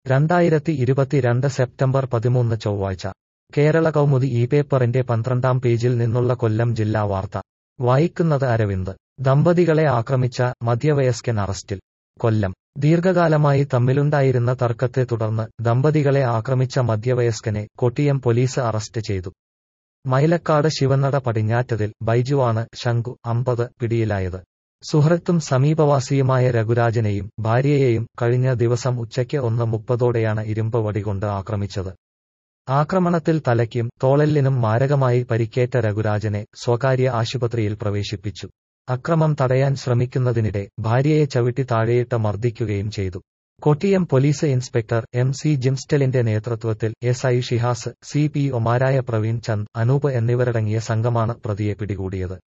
രണ്ടായിരത്തി ഇരുപത്തിരണ്ട് സെപ്റ്റംബർ പതിമൂന്ന് ചൊവ്വാഴ്ച കേരള കൗമുദി ഈ പേപ്പറിന്റെ പന്ത്രണ്ടാം പേജിൽ നിന്നുള്ള കൊല്ലം ജില്ലാ വാർത്ത വായിക്കുന്നത് അരവിന്ദ് ദമ്പതികളെ ആക്രമിച്ച മധ്യവയസ്കൻ അറസ്റ്റിൽ കൊല്ലം ദീർഘകാലമായി തമ്മിലുണ്ടായിരുന്ന തർക്കത്തെ തുടർന്ന് ദമ്പതികളെ ആക്രമിച്ച മധ്യവയസ്കനെ കൊട്ടിയം പോലീസ് അറസ്റ്റ് ചെയ്തു മൈലക്കാട് ശിവനട പടിഞ്ഞാറ്റതിൽ ബൈജുവാണ് ശങ്കു അമ്പത് പിടിയിലായത് സുഹൃത്തും സമീപവാസിയുമായ രഘുരാജനെയും ഭാര്യയെയും കഴിഞ്ഞ ദിവസം ഉച്ചയ്ക്ക് ഒന്ന് മുപ്പതോടെയാണ് ഇരുമ്പ് വടികൊണ്ട് ആക്രമിച്ചത് ആക്രമണത്തിൽ തലയ്ക്കും തോളെല്ലിനും മാരകമായി പരിക്കേറ്റ രഘുരാജനെ സ്വകാര്യ ആശുപത്രിയിൽ പ്രവേശിപ്പിച്ചു അക്രമം തടയാൻ ശ്രമിക്കുന്നതിനിടെ ഭാര്യയെ ചവിട്ടി താഴെയിട്ട് മർദ്ദിക്കുകയും ചെയ്തു Kottiyam police inspector M C ജിംസ്റ്റലിന്റെ നേതൃത്വത്തിൽ S I Shihas C P ഒമാരായ പ്രവീൺ ചന്ദ് അനൂപ് എന്നിവരടങ്ങിയ സംഘമാണ് പ്രതിയെ പിടികൂടിയത്